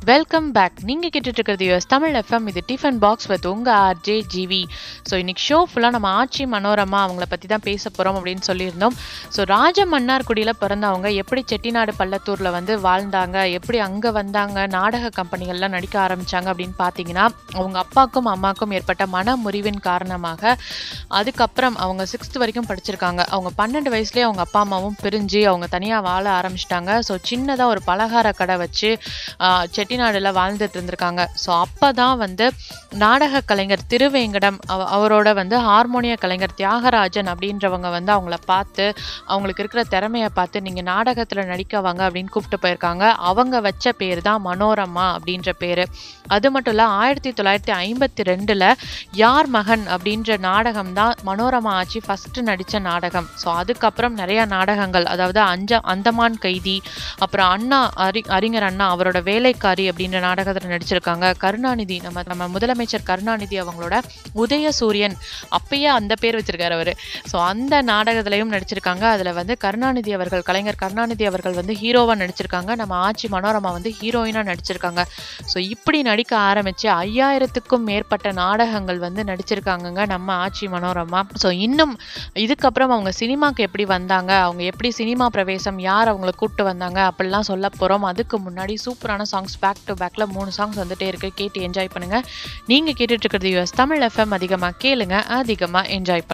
welcome back நீங்கள் கேட்டுட்டு இருக்கிறது யூஎஸ் தமிழ் எஃப்எம் இது டிஃபன் பாக்ஸ் வித் உங்கள் ஆர்ஜே ஜிவி ஸோ இன்னைக்கு ஷோ ஃபுல்லாக நம்ம ஆட்சி மனோரமா அவங்கள பற்றி தான் பேச போகிறோம் அப்படின்னு சொல்லியிருந்தோம் ஸோ ராஜ மன்னார்குடியில் பிறந்தவங்க எப்படி செட்டிநாடு பள்ளத்தூரில் வந்து வாழ்ந்தாங்க எப்படி அங்கே வந்தாங்க நாடக கம்பெனிகள்லாம் நடிக்க ஆரம்பிச்சாங்க அப்படின்னு பார்த்தீங்கன்னா அவங்க அப்பாவுக்கும் அம்மாவுக்கும் ஏற்பட்ட மன முறிவின் காரணமாக அதுக்கப்புறம் அவங்க சிக்ஸ்த் வரைக்கும் படிச்சிருக்காங்க அவங்க பன்னெண்டு வயசுலேயே அவங்க அப்பா அம்மாவும் பிரிஞ்சு அவங்க தனியாக வாழ ஆரம்பிச்சிட்டாங்க ஸோ சின்னதாக ஒரு பலகார கடை வச்சு ஆஹ், செட்டிநாடுல வாழ்ந்துட்டு இருந்திருக்காங்க ஸோ அப்போ தான் வந்து நாடக கலைஞர் திருவேங்கடம் அவ அவரோட வந்து ஹார்மோனிய கலைஞர் தியாகராஜன் அப்படின்றவங்க வந்து அவங்கள பார்த்து அவங்களுக்கு இருக்கிற திறமையை பார்த்து நீங்கள் நாடகத்தில் நடிக்க வாங்க அப்படின்னு கூப்பிட்டு போயிருக்காங்க அவங்க வச்ச பேர் தான் மனோரமா அப்படின்ற பேர் அது மட்டும் இல்லை ஆயிரத்தி தொள்ளாயிரத்தி ஐம்பத்தி ரெண்டில் யார் மகன் அப்படின்ற நாடகம் தான் மனோரமா ஆட்சி ஃபஸ்ட்டு நடித்த நாடகம் ஸோ அதுக்கப்புறம் நிறைய நாடகங்கள் அதாவது அஞ்ச அந்தமான் கைதி அப்புறம் அண்ணா அறி அறிஞர் அண்ணா அவரோட வேலைக்காரி அப்படின்ற நாடகத்தில் நடிச்சிருக்காங்க கருணாநிதி நம்ம நம்ம முதலமைச்சர் கருணாநிதி அவங்களோட உதயசூரியன் அப்பயே அந்த பேர் வச்சிருக்காரு அவரு ஸோ அந்த நாடகத்திலையும் நடிச்சிருக்காங்க அதில் வந்து கருணாநிதி அவர்கள் கலைஞர் கருணாநிதி அவர்கள் வந்து ஹீரோவாக நடிச்சிருக்காங்க நம்ம ஆட்சி மனோரமா வந்து ஹீரோயினாக நடிச்சிருக்காங்க ஸோ இப்படி நடிக்க ஆரம்பிச்சு ஐயாயிரத்துக்கும் மேற்பட்ட நாடகங்கள் வந்து நடிச்சிருக்காங்கங்க நம்ம ஆட்சி மனோரமா ஸோ இன்னும் இதுக்கப்புறம் அவங்க சினிமாக்கு எப்படி வந்தாங்க அவங்க எப்படி சினிமா பிரவேசம் யார் அவங்கள கூப்பிட்டு வந்தாங்க அப்படிலாம் சொல்ல போகிறோம் அதுக்கு முன்னாடி சூப்பரான சாங்ஸ் பேக் டு பேக்ல மூணு சாங்ஸ் வந்துட்டே இருக்கு கேட்டு என்ஜாய் பண்ணுங்க நீங்க கேட்டுட்டு இருக்கிறது யூஎஸ் தமிழ் எஃப்எம் அதிகமாக கேளுங்க அதிகமாக என்ஜாய் பண்ணுங்க